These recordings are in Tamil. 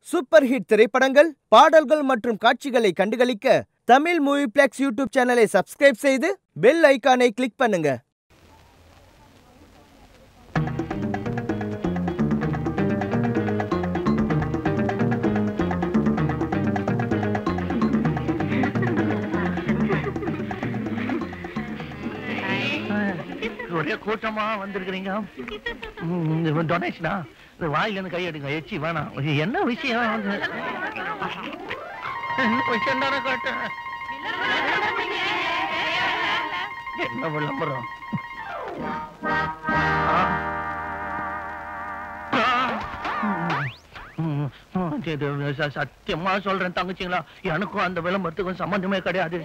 சூப்பர் ஹிட் திரைப்படங்கள் பாடல்கள் மற்றும் காட்சிகளை கண்டுகளிக்க தமிழ் மூவி பிளெக்ஸ் யூடியூப் சேனலை சப்ஸ்கிரைப் செய்து பெல் ஐகானை கிளிக் பண்ணுங்க ஒரே கூட்டமா வந்திருக்கிறீங்க டொனேஷனா வாயில இருந்து கை எடுங்க எச்சி வேணாம் இது என்ன விஷயம் வந்து என்ன விஷயம் தானே காட்டுறேன் என்ன விளம்பரம் ஆ. ம், ம், இது ச- சத்தியமா சொல்றேன் தங்கச்சிங்களா எனக்கும் அந்த விளம்பரத்துக்கும் சம்பந்தமே கிடையாது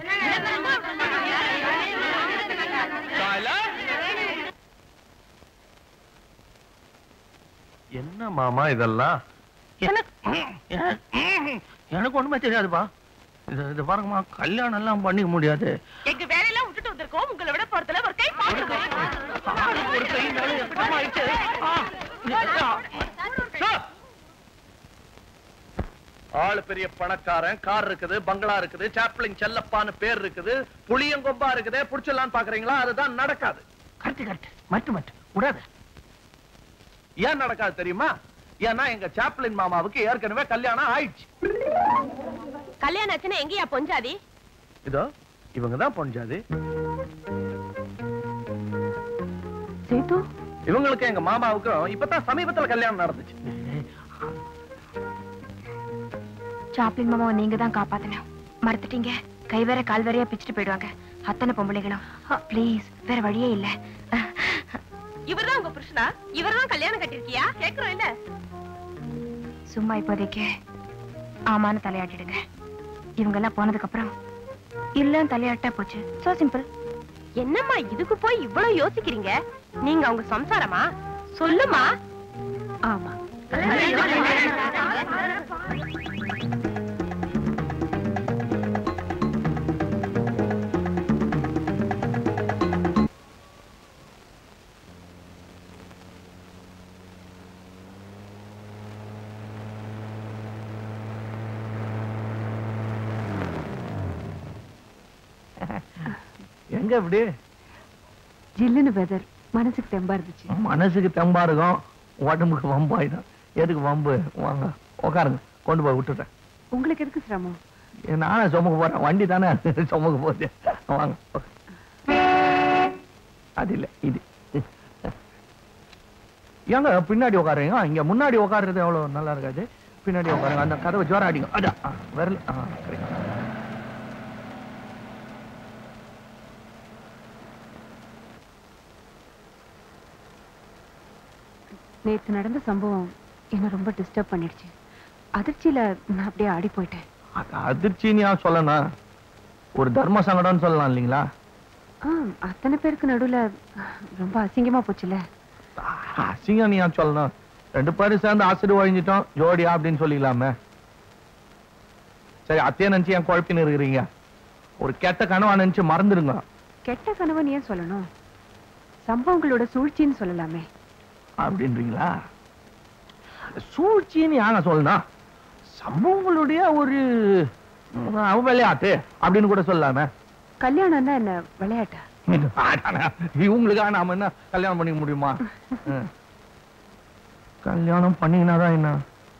என்ன மாமா இதெல்லாம் எனக்கு எனக்கு ஒண்ணுமே தெரியாதுப்பா இது இது பாருங்கம்மா கல்யாணம் எல்லாம் பண்ணிக்க முடியாது எங்க வேலையெல்லாம் விட்டுட்டு வந்திருக்கோம் உங்களை விட போறதுல ஒரு கை பாத்துக்கோ ஆளுக்கு ஒரு கை மேல எப்படிம்மா ஆயிடுச்சு? ஆ, சார், ஆளு பெரிய பணக்காரன் கார் இருக்குது பங்களா இருக்குது சாப்ளின் செல்லப்பான்னு பேர் இருக்குது புளியங்கொம்பா இருக்குது புடிச்சிடலான்னு பாக்குறீங்களா அதுதான் நடக்காது கரெக்ட் கரெக்ட் மட்டு மட்டு விடாத ஏன் நடக்காது தெரியுமா ஏன்னா எங்க சாப்ளின் மாமாவுக்கு ஏற்கனவே கல்யாணம் ஆயிடுச்சு கல்யாணம் ஆச்சுன்னா எங்கயா பொஞ்சாதி இதோ இவங்க தான் பொஞ்சாது சேது இவங்களுக்கு எங்க மாமாவுக்கும் இப்பதான் சமீபத்துல கல்யாணம் நடந்துச்சு சாப்ளின் மாமாவை நீங்க தான் காப்பாத்தணும் மறந்துட்டீங்க கை வேற கால் வேறையா பிச்சுட்டு போயிடுவாங்க அத்தனை பொம்பளைகளும் ப்ளீஸ் வேற வழியே இல்ல இவர்தான் உங்க புருஷனா இவர்தான் கல்யாணம் கட்டிருக்கியா கேக்குறோம் இல்ல சும்மா இப்போதைக்கு ஆமான்னு தலையாட்டிடுங்க இவங்க எல்லாம் போனதுக்கு அப்புறம் இல்லன்னு தலையாட்டா போச்சு சோ சிம்பிள் என்னம்மா இதுக்கு போய் இவ்வளவு யோசிக்கிறீங்க நீங்க அவங்க சம்சாரமா சொல்லுமா ஆமா எங்க இப்படி ஜில்லுன்னு வெதர் மனசுக்கு தெம்பா இருந்துச்சு மனசுக்கு தெம்பா இருக்கும் உடம்புக்கு வம்பாயிடும் எதுக்கு வம்பு வாங்க உட்காருங்க கொண்டு போய் விட்டுட்டேன் உங்களுக்கு எதுக்கு சிரமம் நானே சுமக்க போறேன் வண்டி தானே சுமக்க போகுது வாங்க அது இல்ல இது ஏங்க பின்னாடி உட்காருங்க இங்க முன்னாடி உட்காருறது எவ்வளவு நல்லா இருக்காது பின்னாடி உட்காருங்க அந்த கதவை ஜோர அடிங்க அதான் ஆ, விரல் ஆ, correct. நேத்து நடந்த சம்பவம் என்ன ரொம்ப டிஸ்டர்ப் பண்ணிடுச்சு அதிர்ச்சியில நான் அப்படியே ஆடி போயிட்டேன் அது அதிர்ச்சின்னு ஏன் சொல்லணும் ஒரு தர்ம சங்கடம்னு சொல்லலாம் இல்லைங்களா ஆ அத்தனை பேருக்கு நடுவுல ரொம்ப அசிங்கமா போச்சுல அசிங்கம் நீ ஏன் சொல்லணும் ரெண்டு பேரும் சேர்ந்து ஆசிரியர் ஒழிஞ்சிட்டோம் ஜோடியா அப்படின்னு சொல்லிக்கலாமே சரி அத்தைய நினைச்சு ஏன் குழப்பின்னு இருக்கிறீங்க ஒரு கெட்ட கனவா நினைச்சு மறந்துடுங்க கெட்ட கணவன் ஏன் சொல்லணும் சம்பவங்களோட சூழ்ச்சின்னு சொல்லலாமே அப்படின்றீங்களா சூழ்ச்சின்னு யாங்க சொல்லணும் சம்பவங்களுடைய ஒரு ம், விளையாட்டு அப்படின்னு கூட சொல்லலாமே கல்யாணம்னா என்ன விளையாட்டா இது ஆடானா, இவங்களுக்காக நாம என்ன கல்யாணம் பண்ணிக்க முடியுமா ம். கல்யாணம் பண்ணிக்கினாதான் என்ன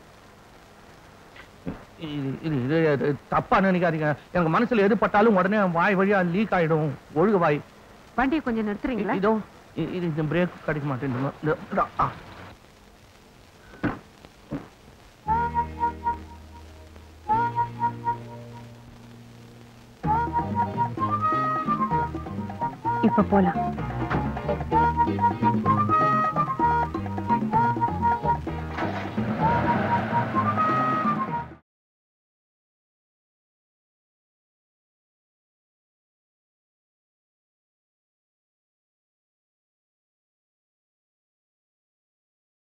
இது இது இது இது தப்பா நினைக்காதீங்க எனக்கு மனசுல எது பட்டாலும் உடனே வாய் வழியா லீக் ஆயிடும் ஒழுகு வாய் வண்டியை கொஞ்சம் நிறுத்துறீங்களா இதோ இ- இது இந்த பிரேக் கிடைக்க மாட்டேங்குது இதோ, இதோ, ஆ. இப்ப போலாம்